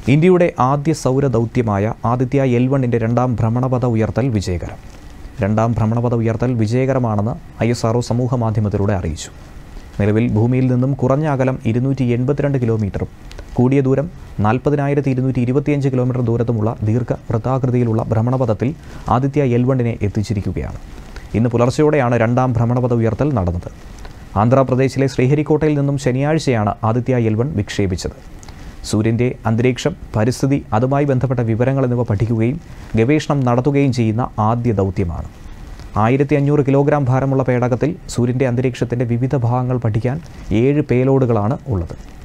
ഇന്ത്യയുടെ ആദ്യ സൗര ദൗത്യമായ ആദിത്യ എൽ വണ്ണിൻ്റെ രണ്ടാം ഭ്രമണപഥ ഉയർത്തൽ വിജയകരം രണ്ടാം ഭ്രമണപഥ ഉയർത്തൽ വിജയകരമാണെന്ന് ഐ എസ് ആർഒ സമൂഹ മാധ്യമത്തിലൂടെ അറിയിച്ചു നിലവിൽ ഭൂമിയിൽ നിന്നും കുറഞ്ഞ അകലം ഇരുന്നൂറ്റി എൺപത്തിരണ്ട് കിലോമീറ്ററും കൂടിയ ദൂരം നാൽപ്പതിനായിരത്തി ഇരുന്നൂറ്റി ഇരുപത്തിയഞ്ച് കിലോമീറ്റർ ദൂരത്തുമുള്ള ദീർഘ വൃത്താകൃതിയിലുള്ള ഭ്രമണപഥത്തിൽ ആദിത്യ എൽ വണ്ണിനെ എത്തിച്ചിരിക്കുകയാണ് ഇന്ന് പുലർച്ചെയോടെയാണ് രണ്ടാം ഭ്രമണപഥ ഉയർത്തൽ നടന്നത് ആന്ധ്രാപ്രദേശിലെ ശ്രീഹരിക്കോട്ടയിൽ നിന്നും ശനിയാഴ്ചയാണ് ആദിത്യ എൽ വൺ വിക്ഷേപിച്ചത് സൂര്യൻ്റെ അന്തരീക്ഷം പരിസ്ഥിതി അതുമായി ബന്ധപ്പെട്ട വിവരങ്ങൾ എന്നിവ പഠിക്കുകയും ഗവേഷണം നടത്തുകയും ചെയ്യുന്ന ആദ്യ ദൗത്യമാണ് ആയിരത്തി അഞ്ഞൂറ് കിലോഗ്രാം ഭാരമുള്ള പേടകത്തിൽ സൂര്യൻ്റെ അന്തരീക്ഷത്തിൻ്റെ വിവിധ ഭാഗങ്ങൾ പഠിക്കാൻ ഏഴ് പേലോഡുകളാണ് ഉള്ളത്